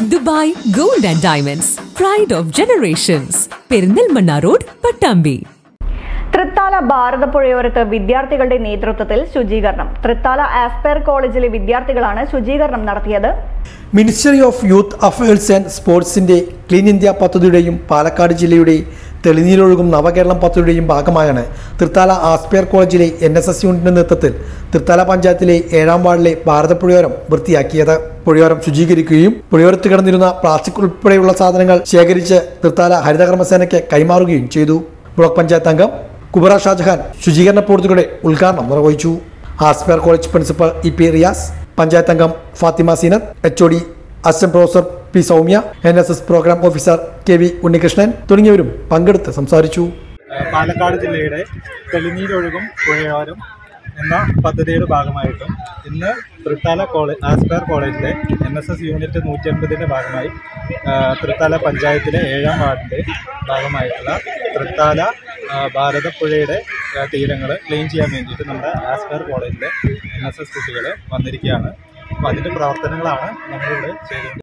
Dubai gold and diamonds pride of generations Perinthalmanna road Pattambi Thrithala ഭാരതപ്പുഴയോരത്ത് വിദ്യാർത്ഥികളുടെ നേതൃത്വത്തിൽ ശുചീകരണം തൃത്താല ആസ്പയർ കോളേജിലെ വിദ്യാർത്ഥികളാണ് ശുചീകരണം നടത്തിയത് ministry of youth affairs and സ്പോർട്സിന്റെ ക്ലീൻ ഇന്ത്യ പദ്ധതിയുടെയും പാലക്കാട് ജില്ലയുടെ തെളിനീരൊഴുകും നവകേരളം പദ്ധതിയുടെയും ഭാഗമായാണ് തൃത്താല ആസ്പയർ കോളേജിലെ എൻ എസ് എസ് യൂണിറ്റിന്റെ നേതൃത്വത്തിൽ തൃത്താല പഞ്ചായത്തിലെ ഏഴാം വാർഡിലെ ഭാരതപ്പുഴയോരം വൃത്തിയാക്കിയത് പുഴയോരം ശുചീകരിക്കുകയും പുഴയോരത്ത് കിടന്നിരുന്ന പ്ലാസ്റ്റിക് ഉൾപ്പെടെയുള്ള സാധനങ്ങൾ ശേഖരിച്ച് തൃത്താല ഹരിതകർമ്മസേനയ്ക്ക് കൈമാറുകയും ചെയ്തു ബ്ലോക്ക് പഞ്ചായത്ത് അംഗം കുബറ ഷാജഹാൻ ശുചീകരണ പ്രവൃത്തികളുടെ ഉദ്ഘാടനം നിർവഹിച്ചു aspire college principal E P Riyas panchayat അംഗം Fathima Seenath H O D assistant professor P Soumya N S S programme officer K V Unnikrishnan തുടങ്ങിയവരും പങ്കെടുത്ത് സംസാരിച്ചു പാലക്കാട് ജില്ലയുടെ തെളിനീരൊഴുകും പുഴയോരം എന്ന പദ്ധതിയുടെ ഭാഗമായിട്ടും ഇന്ന് തൃത്താല കോളേജ് ആസ്പയർ കോളേജിലെ എൻ എസ് എസ് യൂണിറ്റ് നൂറ്റി അൻപതിൻ്റെ ഭാഗമായി ആ, തൃത്താല പഞ്ചായത്തിലെ ഏഴാം വാർഡിൻ്റെ ഭാഗമായിട്ടുള്ള തൃത്താല ആ, ഭാരതപ്പുഴയുടെ തീരങ്ങൾ ക്ലീൻ ചെയ്യാൻ വേണ്ടിയിട്ട് നമ്മുടെ ആസ്പയർ കോളേജിലെ എൻ എസ് എസ് കുട്ടികൾ വന്നിരിക്കുകയാണ് അപ്പോൾ അതിൻ്റെ പ്രവർത്തനങ്ങളാണ് നമ്മളിവിടെ ചെയ്തുകൊണ്ട്